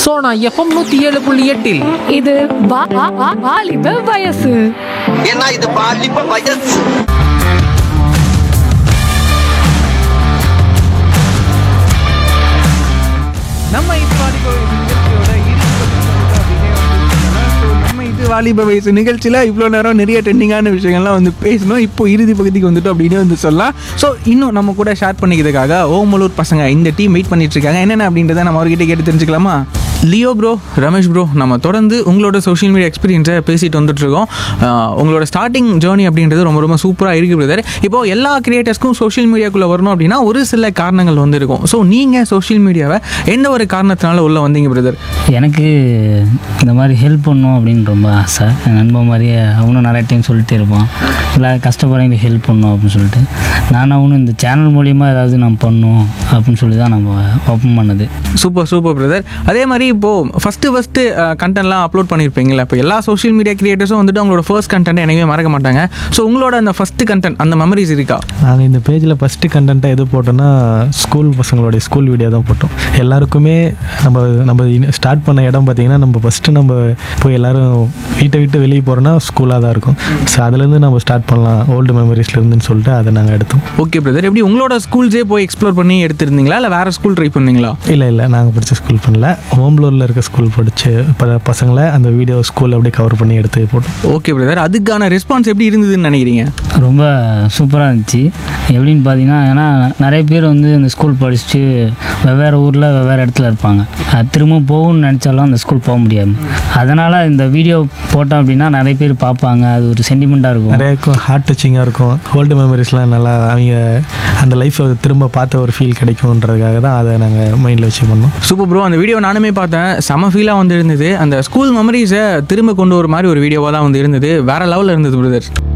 Sona FM நூத்தி ஏழு புள்ளி எட்டில் இது வா- வா- வா- வாலிப வயசு ஏன்னா இது பாலிப்ப வயசு நம்ம இது வாலிப வயசு நிகழ்ச்சியோட இறுதி பகுதிக்கு வந்துட்டோம் அப்படின்னே வந்து சொல்லலாம். So, நம்ம இது வாலிப வயசு நிகழ்ச்சியில் இவ்வளோ நேரம் நிறைய ட்ரெண்டிங்கான விஷயங்கள்லாம் வந்து பேசணும் இப்போ இறுதி பகுதிக்கு வந்துட்டோம் அப்படின்னு வந்து சொல்லலாம் ஸோ இன்னும் நம்ம கூட ஷேர் பண்ணிக்கிறதுக்காக ஓமலூர் பசங்க இந்த டீம் வெயிட் பண்ணிட்டு இருக்காங்க என்னென்ன அப்படின்றத நம்ம அவர்கிட்ட கேட்டு தெரிஞ்சுக்கலாமா லியோ ப்ரோ ரமேஷ் ப்ரோ நம்ம தொடர்ந்து உங்களோட சோஷியல் மீடியா எக்ஸ்பீரியன்ஸை பேசிட்டு வந்துட்டு இருக்கோம் ஆஹ் உங்களோட ஸ்டார்டிங் ஜேர்னி அப்படின்றது ரொம்ப ரொம்ப சூப்பராக இருக்கு பிரதர் இப்போ எல்லா கிரியேட்டர்ஸ்க்கும் சோஷியல் மீடியாக்குள்ளே வரணும் அப்படின்னா ஒரு சில காரணங்கள் வந்து இருக்கும் ஸோ நீங்கள் சோஷியல் மீடியாவை எந்த ஒரு காரணத்தினால உள்ளே வந்தீங்க பிரதர் எனக்கு இந்த மாதிரி ஹெல்ப் பண்ணணும் அப்படின்னு ரொம்ப ஆசை என் நண்பன் மாதிரியே அவனும் நிறைய டைம் சொல்லிட்டே இருப்பான் இல்லை கஷ்டப்படுறவங்களுக்கு ஹெல்ப் பண்ணணும் அப்படின்னு சொல்லிட்டு நான் அவனும் இந்த சேனல் மூலிமா ஏதாவது நான் பண்ணணும் அப்படின்னு சொல்லி தான் நம்ம ஓப்பன் பண்ணது சூப்பர் சூப்பர் பிரதர் அதே மாதிரி இப்போது ஃபஸ்ட்டு ஃபஸ்ட்டு கண்டென்ட்லாம் அப்லோட் பண்ணியிருப்பீங்களா இப்போ எல்லா சோஷியல் மீடியா கிரியேட்டர்ஸும் வந்துட்டு அவங்களோட ஃபர்ஸ்ட் கண்டென்ட் எனவே மறக்க மாட்டாங்க ஸோ உங்களோட அந்த ஃபஸ்ட்டு கண்டென்ட் அந்த மெமரிஸ் இருக்கா நாங்கள் இந்த பேஜில் ஃபஸ்ட்டு கண்டென்ட்டாக எது போட்டோன்னா ஸ்கூல் பசங்களுடைய ஸ்கூல் வீடியோ தான் போட்டோம் எல்லாருக்குமே நம்ம நம்ம ஸ்டார்ட் பண்ண இடம் பார்த்தீங்கன்னா நம்ம ஃபஸ்ட்டு நம்ம போய் எல்லாரும் வீட்டை விட்டு வெளியே போகிறோன்னா ஸ்கூலாக தான் இருக்கும் ஸோ அதுலேருந்து நம்ம ஸ்டார்ட் பண்ணலாம் ஓல்டு மெமரிஸ்லேருந்துன்னு சொல்லிட்டு அதை நாங்கள் எடுத்தோம் ஓகே பிரதர் எப்படி உங்களோட ஸ்கூல்ஸே போய் எக்ஸ்ப்ளோர் பண்ணி எடுத்திருந்தீங்களா இல்லை வேறு ஸ்கூல் ட்ரை பண்ணீங்களா இல்லை இல்லை நாங்கள் படித்த ஸ்கூல் பண்ணல ஹோம்லூரில் இருக்க ஸ்கூல் படித்த ப பசங்களை அந்த வீடியோ ஸ்கூல் அப்படியே கவர் பண்ணி எடுத்து போட்டோம் ஓகே பிரதர் அதுக்கான ரெஸ்பான்ஸ் எப்படி இருந்ததுன்னு நினைக்கிறீங்க ரொம்ப சூப்பராக இருந்துச்சு எப்படின்னு பார்த்தீங்கன்னா ஏன்னா நிறைய பேர் வந்து இந்த ஸ்கூல் படிச்சுட்டு வெவ்வேறு ஊரில் வெவ்வேறு இடத்துல இருப்பாங்க அது திரும்ப போகணும்னு நினச்சாலும் அந்த ஸ்கூல் போக முடியாது அதனால் இந்த வீடியோ போட்டோம் அப்படின்னா நிறைய பேர் பார்ப்பாங்க அது ஒரு சென்டிமெண்ட்டாக இருக்கும் நிறைய இருக்கும் ஹார்ட் டச்சிங்காக இருக்கும் ஓல்டு மெமரிஸ்லாம் நல்லா அவங்க அந்த லைஃப்பை திரும்ப பார்த்த ஒரு ஃபீல் கிடைக்கும்ன்றதுக்காக தான் அதை நாங்கள் மைண்டில் வச்சு பண்ணோம் சூப்பர் ப்ரோ அந்த வீடியோ நானுமே பார்த்தேன் செம ஃபீலாக வந்து இருந்தது அந்த ஸ்கூல் மெமரிஸை திரும்ப கொண்டு வர மாதிரி ஒரு வீடியோவாக தான் வந்து இருந்தது வேற லெவலில் இருந்தது பிரதர்